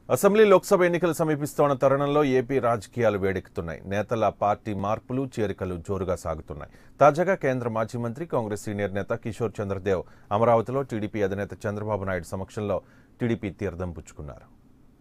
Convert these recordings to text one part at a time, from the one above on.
assembly Lok Sabha ఎన్నికలు సమీపిస్తోన్న తరుణంలో AP రాజకీయాలు వేడెక్కుతున్నాయి నేతల పార్టీ మార్పులు చేరికలు జోరుగా సాగుతున్నాయి తాజాగా కేంద్ర మాజీ మంత్రి కాంగ్రెస్ సీనియర్ నేత కిషోర్ చంద్రదేవ్ అమరావతిలో టీడీపీ అధినేత చంద్రబాబు నాయుడు సమక్షంలో టీడీపీ తీర్థం పుచ్చుకున్నారు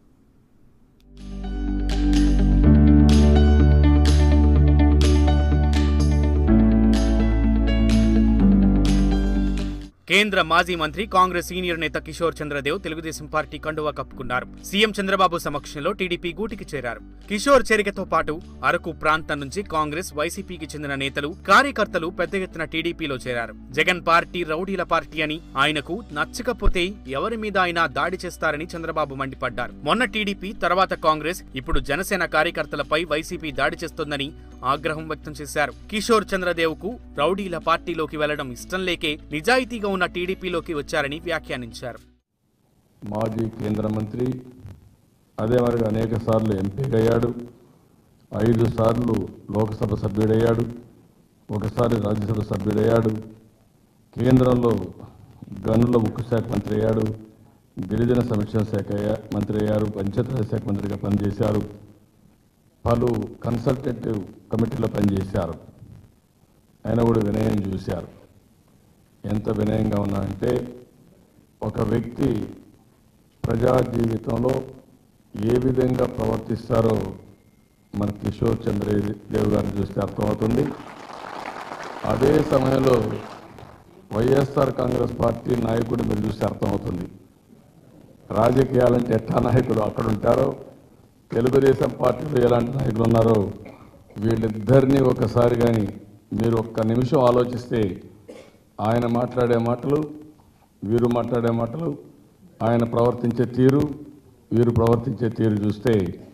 కేంద్ర మాజీ మంత్రి కాంగ్రెస్ సీనియర్ నేత కిషోర్ చంద్రదేవ్ తెలుగుదేశం పార్టీ కండువా కప్పుకున్నారు సీఎం చంద్రబాబు సమక్షంలో టీడీపీ గూటికి చేరారు కిషోర్ చేరికతో పాటు అరకు ప్రాంతం నుంచి కాంగ్రెస్ వైసీపీకి చెందిన నేతలు కార్యకర్తలు పెద్ద ఎత్తున టీడీపీలో చేరారు జగన్ పార్టీ రౌడీల పార్టీ అని ఆయనకు నచ్చకపోతే ఎవరి మీద అయినా దాడి చేస్తారని చంద్రబాబు మండిపడ్డారు మొన్న టీడీపీ తర్వాత కాంగ్రెస్ ఇప్పుడు జనసేన కార్యకర్తలపై వైసీపీ దాడి చేస్తోందని ఆగ్రహం వ్యక్తం చేశారు కిషోర్ చంద్రదేవ్ కు రౌడీల పార్టీలోకి వెళ్లడం ఇష్టం లేకే నిజాయితీగా ఉన్న టీడీపీలోకి వచ్చారని వ్యాఖ్యానించారు మాజీ కేంద్ర మంత్రి అదే మరి అనేక సార్లు ఎంపీగా అయ్యాడు ఐదు సార్లు లోక్సభ సభ్యుడయ్యాడు ఒకసారి రాజ్యసభ సభ్యుడయ్యాడు కేంద్రంలో గనుల ఉక్కు శాఖ మంత్రి అయ్యాడు గిరిజన సంక్షేమ శాఖ అయ్యా- మంత్రి అయ్యారు పంచాయతీరాజ్ శాఖ మంత్రిగా పనిచేశారు పలు కన్సల్టేటివ్ కమిటీలో పనిచేశారు ఆయన కూడా వినయం చూశారు ఎంత వినయంగా ఉన్నారంటే ఒక వ్యక్తి ప్రజా జీవితంలో ఏ విధంగా ప్రవర్తిస్తారో మన కిషోర్ చంద్ర దేవ్ గారిని చూస్తే అర్థమవుతుంది అదే సమయంలో వైఎస్ఆర్ కాంగ్రెస్ పార్టీ నాయకుడు మీరు చూస్తే అర్థమవుతుంది రాజకీయాలంటే ఎట్లా నాయకులు అక్కడ ఉంటారో తెలుగుదేశం పార్టీలో ఎలాంటి నాయకులు ఉన్నారో వీళ్ళిద్దరినీ ఒకసారి కానీ మీరు ఒక్క నిమిషం ఆలోచిస్తే ఆయన మాట్లాడే మాటలు వీరు మాట్లాడే మాటలు ఆయన ప్రవర్తించే తీరు వీరు ప్రవర్తించే తీరు చూస్తే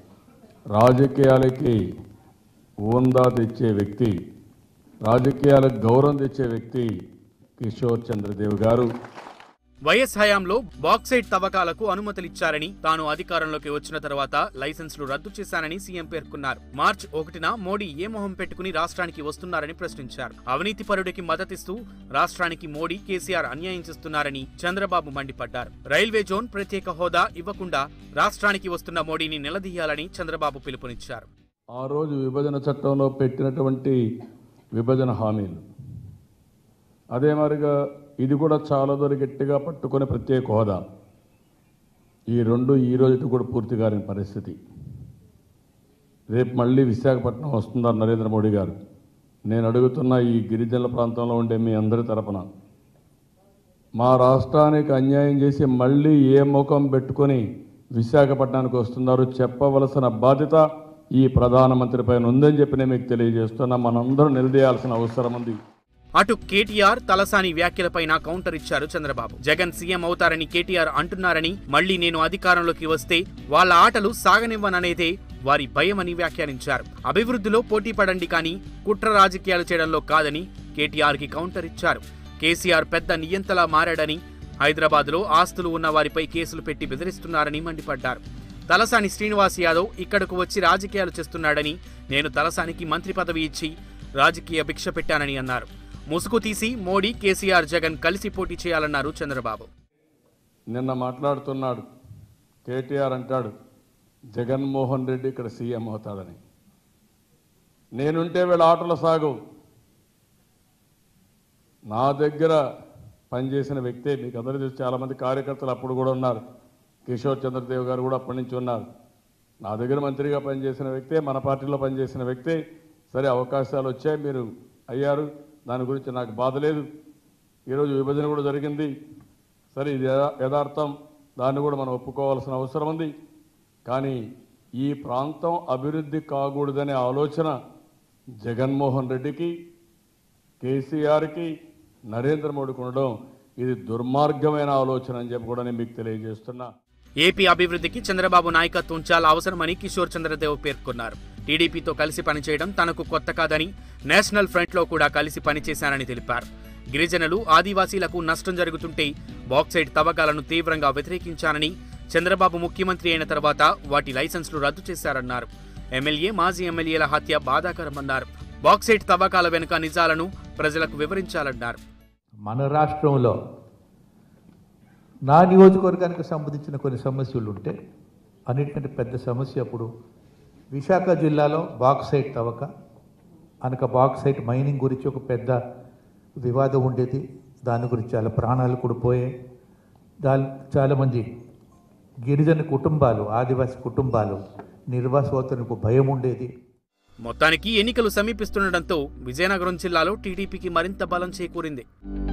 రాజకీయాలకి ఊందా తెచ్చే వ్యక్తి రాజకీయాలకు గౌరవం తెచ్చే వ్యక్తి కిషోర్ చంద్రదేవ్ గారు వైఎస్ హయాంలో బాక్సైట్ తవ్వకాలకు అనుమతులిచ్చారని తాను అధికారంలోకి వచ్చిన తర్వాత లైసెన్సులు రద్దు చేశానని సీఎం పేర్కొన్నారు మార్చి ఒకటిన మోడీ ఏ మొహం పెట్టుకుని రాష్ట్రానికి వస్తున్నారని ప్రశ్నించారు అవినీతి పరుడికి మద్దతిస్తూ రాష్ట్రానికి మోడీ కేసీఆర్ అన్యాయం చేస్తున్నారని చంద్రబాబు మండిపడ్డారు రైల్వే జోన్ ప్రత్యేక హోదా ఇవ్వకుండా రాష్ట్రానికి వస్తున్న మోడీని నిలదీయాలని చంద్రబాబు పిలుపునిచ్చారు ఆ రోజు విభజన చట్టంలో పెట్టినటువంటి విభజన హామీలు అదే మాదిరిగా ఇది కూడా చాలా దూరం గట్టిగా పట్టుకునే ప్రత్యేక హోదా ఈ రెండు ఈ రోజు కూడా పూర్తి కాని పరిస్థితి రేపు మళ్ళీ విశాఖపట్నం వస్తున్నారు నరేంద్ర మోడీ గారు నేను అడుగుతున్న ఈ గిరిజనుల ప్రాంతంలో ఉండే మీ అందరి తరపున మా రాష్ట్రానికి అన్యాయం చేసి మళ్ళీ ఏ ముఖం పెట్టుకొని విశాఖపట్నానికి వస్తున్నారు చెప్పవలసిన బాధ్యత ఈ ప్రధానమంత్రి పైన ఉందని చెప్పి నేను మీకు తెలియజేస్తున్నా మనందరం నిలదీయాల్సిన అవసరం ఉంది అటు కేటీఆర్ తలసాని వ్యాఖ్యలపైన కౌంటర్ ఇచ్చారు చంద్రబాబు జగన్ సీఎం అవుతారని కేటీఆర్ అంటున్నారని మళ్ళీ నేను అధికారంలోకి వస్తే వాళ్ళ ఆటలు సాగనివ్వననేదే వారి భయమని వ్యాఖ్యానించారు అభివృద్ధిలో పోటీ పడండి కానీ కుట్ర రాజకీయాలు చేయడంలో కాదని కేటీఆర్ కి కౌంటర్ ఇచ్చారు కేసీఆర్ పెద్ద నియంతలా మారాడని హైదరాబాద్లో ఆస్తులు ఉన్న వారిపై కేసులు పెట్టి బెదిరిస్తున్నారని మండిపడ్డారు తలసాని శ్రీనివాస్ యాదవ్ ఇక్కడకు వచ్చి రాజకీయాలు చేస్తున్నాడని నేను తలసానికి మంత్రి పదవి ఇచ్చి రాజకీయ భిక్ష పెట్టానని అన్నారు ముసుగు తీసి మోడీ కేసీఆర్ జగన్ కలిసి పోటీ చేయాలన్నారు చంద్రబాబు నిన్న మాట్లాడుతున్నాడు కేటీఆర్ అంటాడు జగన్మోహన్ రెడ్డి ఇక్కడ సీఎం అవుతాడని నేనుంటే వీళ్ళ ఆటలు సాగు నా దగ్గర పనిచేసిన వ్యక్తే మీకు అందరూ తెలుసు చాలామంది కార్యకర్తలు అప్పుడు కూడా ఉన్నారు కిషోర్ చంద్రదేవ్ గారు కూడా అప్పటి నుంచి ఉన్నారు నా దగ్గర మంత్రిగా పనిచేసిన వ్యక్తే మన పార్టీలో పనిచేసిన వ్యక్తే సరే అవకాశాలు వచ్చాయి మీరు అయ్యారు దాని గురించి నాకు బాధ లేదు ఈరోజు విభజన కూడా జరిగింది సరే ఇది యథా- యథార్థం దాన్ని కూడా మనం ఒప్పుకోవాల్సిన అవసరం ఉంది కానీ ఈ ప్రాంతం అభివృద్ధి కాకూడదనే ఆలోచన జగన్మోహన్ రెడ్డికి కేసీఆర్కి నరేంద్ర మోడీకి ఉండడం ఇది దుర్మార్గమైన ఆలోచన అని చెప్పి కూడా నేను మీకు తెలియజేస్తున్నా ఏపీ అభివృద్ధికి చంద్రబాబు నాయకత్వం చాలా అవసరమని కిషోర్ చంద్రదేవ్ పేర్కొన్నారు టీడీపీతో కలిసి పనిచేయడం తనకు కొత్త కాదని నేషనల్ ఫ్రంట్లో కూడా కలిసి పనిచేశానని తెలిపారు గిరిజనులు ఆదివాసీలకు నష్టం జరుగుతుంటే బాక్సైట్ తవ్వకాలను తీవ్రంగా వ్యతిరేకించానని చంద్రబాబు ముఖ్యమంత్రి అయిన తర్వాత వాటి లైసెన్సులు రద్దు చేశారన్నారు ఎమ్మెల్యే మాజీ ఎమ్మెల్యేల హత్య బాధాకరమన్నారు బాక్సైట్ తవ్వకాల వెనుక నిజాలను ప్రజలకు వివరించాలన్నారు మన రాష్ట్రంలో నా నియోజకవర్గానికి సంబంధించిన కొన్ని సమస్యలు ఉంటే అన్నిటికంటే పెద్ద సమస్య అప్పుడు విశాఖ జిల్లాలో బాక్సైట్ తవ్వక అనక బాక్సైట్ మైనింగ్ గురించి ఒక పెద్ద వివాదం ఉండేది దాని గురించి చాలా ప్రాణాలు కూడా పోయాయి దాని చాలామంది గిరిజన కుటుంబాలు ఆదివాసీ కుటుంబాలు నిర్వాసవతనికి భయం ఉండేది మొత్తానికి ఎన్నికలు సమీపిస్తుండటంతో విజయనగరం జిల్లాలో టీడీపీకి మరింత బలం చేకూరింది